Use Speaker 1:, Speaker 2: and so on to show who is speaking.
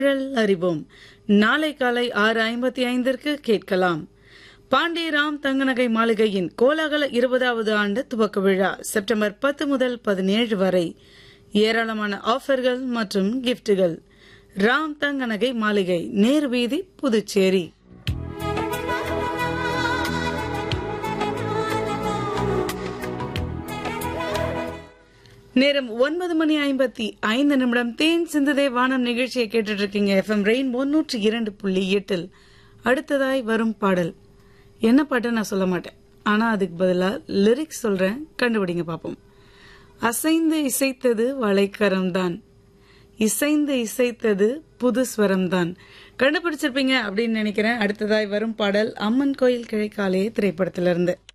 Speaker 1: குரல் அறிவோம் நாளை காலை ஆறு ஐம்பத்தி ஐந்திற்கு கேட்கலாம் பாண்டியராம் தங்கநகை மாளிகையின் கோலாகல இருபதாவது ஆண்டு துவக்க விழா செப்டம்பர் பத்து முதல் பதினேழு வரை ஏராளமான ஆஃபர்கள் மற்றும் கிஃப்ட்டுகள் ராம் தங்கநகை மாளிகை நேரு வீதி புதுச்சேரி நேரம் ஒன்பது மணி ஐம்பத்தி ஐந்து நிமிடம் தேன் சிந்துதே வானம் நிகழ்ச்சியை கேட்டுட்டு இருக்கீங்க எஃப்எம் ரெயின் முன்னூற்றி இரண்டு புள்ளி எட்டில் அடுத்ததாய் வரும் பாடல் என்ன பாட்டு நான் சொல்ல மாட்டேன் ஆனா அதுக்கு பதிலா லிரிக்ஸ் சொல்றேன் கண்டுபிடிங்க பாப்போம் அசைந்து இசைத்தது வளைக்கரம்தான் இசைந்து இசைத்தது புது ஸ்வரம்தான் கண்டுபிடிச்சிருப்பீங்க அப்படின்னு நினைக்கிறேன் அடுத்ததாய் வரும் பாடல் அம்மன் கோயில் கிழைக்காலே திரைப்படத்திலிருந்து